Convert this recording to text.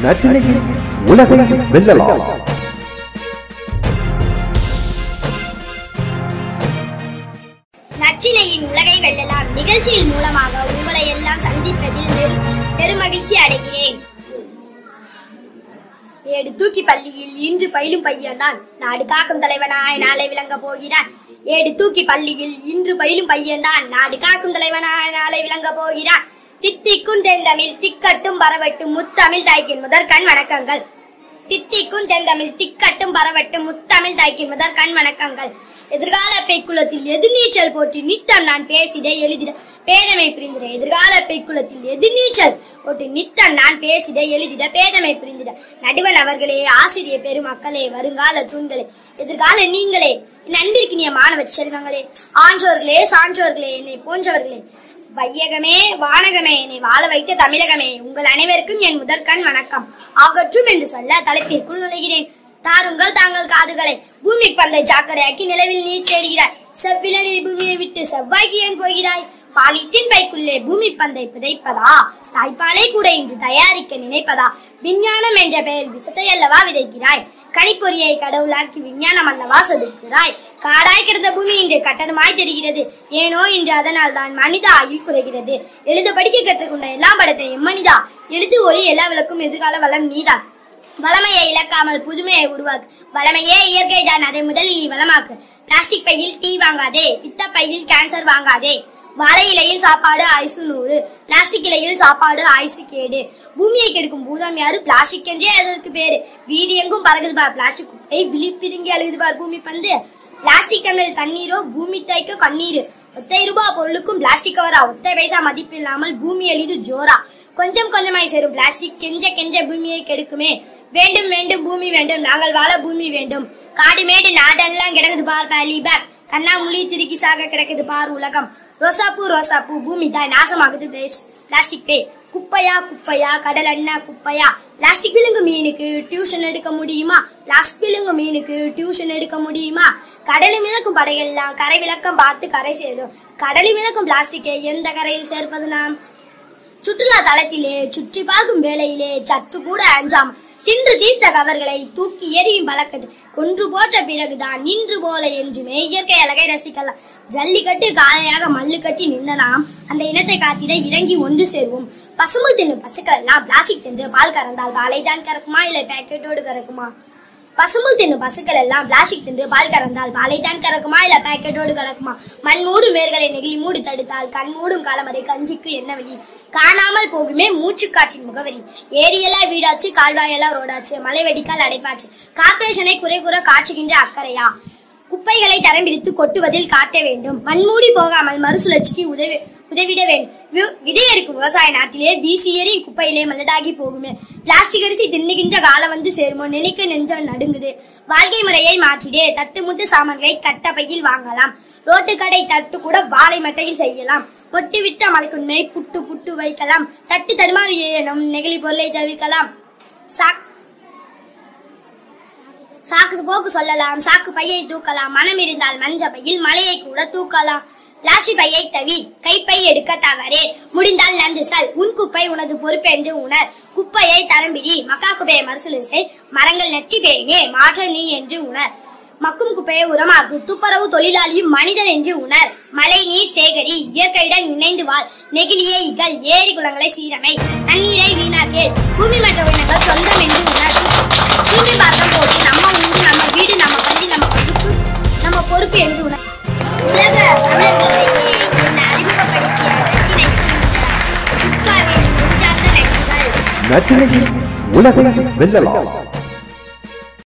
நற்றினையின் உலகை வெல்லலாம் நச்சினையின் உலகை வெல்லலாம் நிகழ்ச்சியின் மூலமாக உங்களை எல்லாம் சந்திப்பதில் பெரு- பெருமகிழ்ச்சி அடைகிறேன் ஏடு தூக்கி பள்ளியில் இன்று பயிலும் பையன்தான் நாடு காக்கும் தலைவனாய் நாளை விளங்க போகிறான் ஏடு தூக்கி பள்ளியில் இன்று பயிலும் பையன்தான் நாடு காக்கும் தலைவனாய் நாளை விளங்க போகிறான் தித்திக்கும் தெந்தமிழ் திக்கட்டும் பரவட்டும் முத்தமிழ் தாய்க்கின் முதற்கண் வணக்கங்கள் தித்திக்கும் தெந்தமிழ் திக்கட்டும் பரவட்டும் முத்தமிழ் தாய்க்கின் முதற்கண் வணக்கங்கள் எதிர்கால பெய்க்குளத்தில் எதிர்நீச்சல் போட்டு நித்தம் நான் பேசிட எழுதிட பேதமை புரிந்திட எதிர்கால பெய்க்குளத்தில் எதிர்நீச்சல் போட்டு நித்தம் நான் பேசிட எழுதிட பேதமை புரிந்திட நடுவன் அவர்களே ஆசிரியர் பெருமக்களே வருங்கால தூண்களே எதிர்கால நீங்களே என் அன்பிற்கினிய மாணவ செல்வங்களே ஆன்றோர்களே சான்றோர்களே என்னை போன்றவர்களே வையகமே வானகமே என்னை வாழ வைத்த தமிழகமே உங்கள் அனைவருக்கும் என் முதற்கண் வணக்கம் ஆகற்றும் என்று சொல்ல தலைப்பிற்குள் நுழைகிறேன் தாருங்கள் தாங்கள் காதுகளை பூமி பந்தை சாக்கடையாக்கி நிலவில் நீர் தேடுகிறாய் செவ்விலனில் பூமியை விட்டு செவ்வாய்க்கு ஏன் போகிறாய் பாலித்தீன் பைக்குள்ளே பூமி பந்தை புதைப்பதா தாய்ப்பாலை கூட இன்று தயாரிக்க நினைப்பதா விஞ்ஞானம் என்ற பெயர் விஷத்தை அல்லவா விதைக்கிறாய் கணிப்பொறியை கடவுளாக்கி விஞ்ஞானம் அல்லவா செதுக்கிறாய் காடாய் கிடந்த பூமி இன்று கட்டணமாய் தெரிகிறது ஏனோ இன்று அதனால் தான் மனித ஆயுள் குறைகிறது எழுத படிக்க கற்றுக்கொண்ட எல்லாம் படத்தை எம்மனிதா எழுத்து ஒளி எல்லா விளக்கும் எதிர்கால வளம் நீதான் வளமையை இழக்காமல் புதுமையை உருவாக்கு வளமையே இயற்கை தான் அதை முதலில் நீ வளமாக்கு பிளாஸ்டிக் பையில் டீ வாங்காதே பித்த பையில் கேன்சர் வாங்காதே வாழை இலையில் சாப்பாடு ஐசு நூறு பிளாஸ்டிக் இலையில் சாப்பாடு ஐசு கேடு பூமியை கெடுக்கும் பூதம் யாரு பிளாஸ்டிக் என்றே அதற்கு பேரு வீதி எங்கும் பறகுது பார் பிளாஸ்டிக் குப்பை விழிப்பிதுங்கி அழுகுது பார் பூமி பந்து பிளாஸ்டிக் டம்ளர் தண்ணீரோ பூமி தைக்க கண்ணீர் ஒத்தை ரூபாய் பொருளுக்கும் பிளாஸ்டிக் கவரா ஒத்தை பைசா மதிப்பில்லாமல் பூமி எளிது ஜோரா கொஞ்சம் கொஞ்சமாய் சேரும் பிளாஸ்டிக் கெஞ்ச கெஞ்ச பூமியை கெடுக்குமே வேண்டும் வேண்டும் பூமி வேண்டும் நாங்கள் வாழ பூமி வேண்டும் காடு மேடு நாடெல்லாம் கிடக்குது பார் வேலி பேக் கண்ணா முழி திருக்கி சாக கிடக்குது பார் உலகம் ரோசாப்பூ ரோசாப்பூ பூமி தாய் நாசமாகுது பிளாஸ்டிக் பே குப்பையா குப்பையா கடல் அண்ணா குப்பையா பிளாஸ்டிக் விழுங்கு மீனுக்கு டியூஷன் எடுக்க முடியுமா பிளாஸ்டிக் விழுங்கு மீனுக்கு டியூஷன் எடுக்க முடியுமா கடலில் மிதக்கும் படையெல்லாம் கரை விளக்கம் பார்த்து கரை சேரும் கடலில் மிதக்கும் பிளாஸ்டிக்கை எந்த கரையில் சேர்ப்பது நாம் சுற்றுலா தளத்திலே சுற்றி பார்க்கும் வேளையிலே சற்று கூட அஞ்சாம் தின்று தீர்த்த கவர்களை தூக்கி எறியும் பழக்கது கொன்று போட்ட பிறகுதான் நின்று போல என்றுமே இயற்கை அழகை ரசிக்கலாம் ஜல்லிக்கட்டு காளையாக மல்லு கட்டி நின்றலாம் அந்த இனத்தை காத்திட இறங்கி ஒன்று சேர்வோம் பசுமல் தின்னும் பசுக்கள் எல்லாம் பிளாஸ்டிக் தின்று பால் கறந்தால் பாலை தான் கறக்குமா இல்லை பேக்கெட்டோடு கறக்குமா பசுமுல் தின்னும் பசுக்கள் எல்லாம் பிளாஸ்டிக் தின்று பால் கறந்தால் பாலை தான் கறக்குமா இல்ல பாக்கெட்டோடு கறக்குமா மண் மூடும் வேர்களை நெகிழி மூடி தடுத்தால் கண் மூடும் காலமறை கஞ்சிக்கு என்ன வழி காணாமல் போகுமே மூச்சு காற்றின் முகவரி ஏரியெல்லாம் வீடாச்சு கால்வாயெல்லாம் ரோடாச்சு மலை வெடிக்கால் அடைப்பாச்சு கார்பரேஷனை குறை கூற காய்ச்சுகின்ற அக்கறையா குப்பைகளை தரம் பிரித்து கொட்டுவதில் காட்ட வேண்டும் மண்மூடி போகாமல் மறுசுழற்சிக்கு உதவி உதவிட வேண்டும் வி- விதை இருக்கும் விவசாய நாட்டிலே வீசி எறி குப்பையிலே மலடாகி போகுமே பிளாஸ்டிக் அரிசி தின்னுகின்ற காலம் வந்து சேருமோ நினைக்க நெஞ்சம் நடுங்குது வாழ்க்கை முறையை மாற்றிடே தட்டு முட்டு சாமான்களை கட்ட பையில் வாங்கலாம் ரோட்டு கடை தட்டு கூட வாழை மட்டையில் செய்யலாம் பொட்டு விட்ட மலைக்குண்மை புட்டு புட்டு வைக்கலாம் தட்டு தடுமாறி ஏனும் நெகிழி பொருளை தவிர்க்கலாம் சாக் சாக்கு போக்கு சொல்லலாம் சாக்கு பையை தூக்கலாம் மனம் இருந்தால் மஞ்ச பையில் மலையை கூட தூக்கலாம் பிளாஸ்டிக் பையை தவி கைப்பை எடுக்க தவறே முடிந்தால் நன்று செல் உன் குப்பை உனது பொறுப்பென்று உணர் குப்பையை தரம்பிடி மக்கா குப்பையை மறுசுழல் செய் மரங்கள் நற்றி பேரினே மாற்ற நீ என்று உணர் மக்கும் குப்பையை உரமாக்கு துப்புரவு தொழிலாளியும் மனிதன் என்று உணர் மழை நீர் சேகரி இயற்கையுடன் இணைந்து வாழ் நெகிழியை இகல் ஏரி குளங்களை சீரமை தண்ணீரை வீணாக்கே பூமி மற்ற உயிரினங்கள் சொந்தம் என்று உணர் தூய்மை பாரதம் போட்டு நம்ம உண்டு நம்ம வீடு நம்ம பள்ளி நம்ம பொறுப்பு நம்ம பொறுப்பு என்று உணர் உலக தமிழர்களிடையே என்னை அறிமுகப்படுத்திய நட்டினைக்கு இந்த புக்காவின் நெஞ்சார்ந்த நன்றிகள் நற்றினையின் உலகை வெல்லலாம்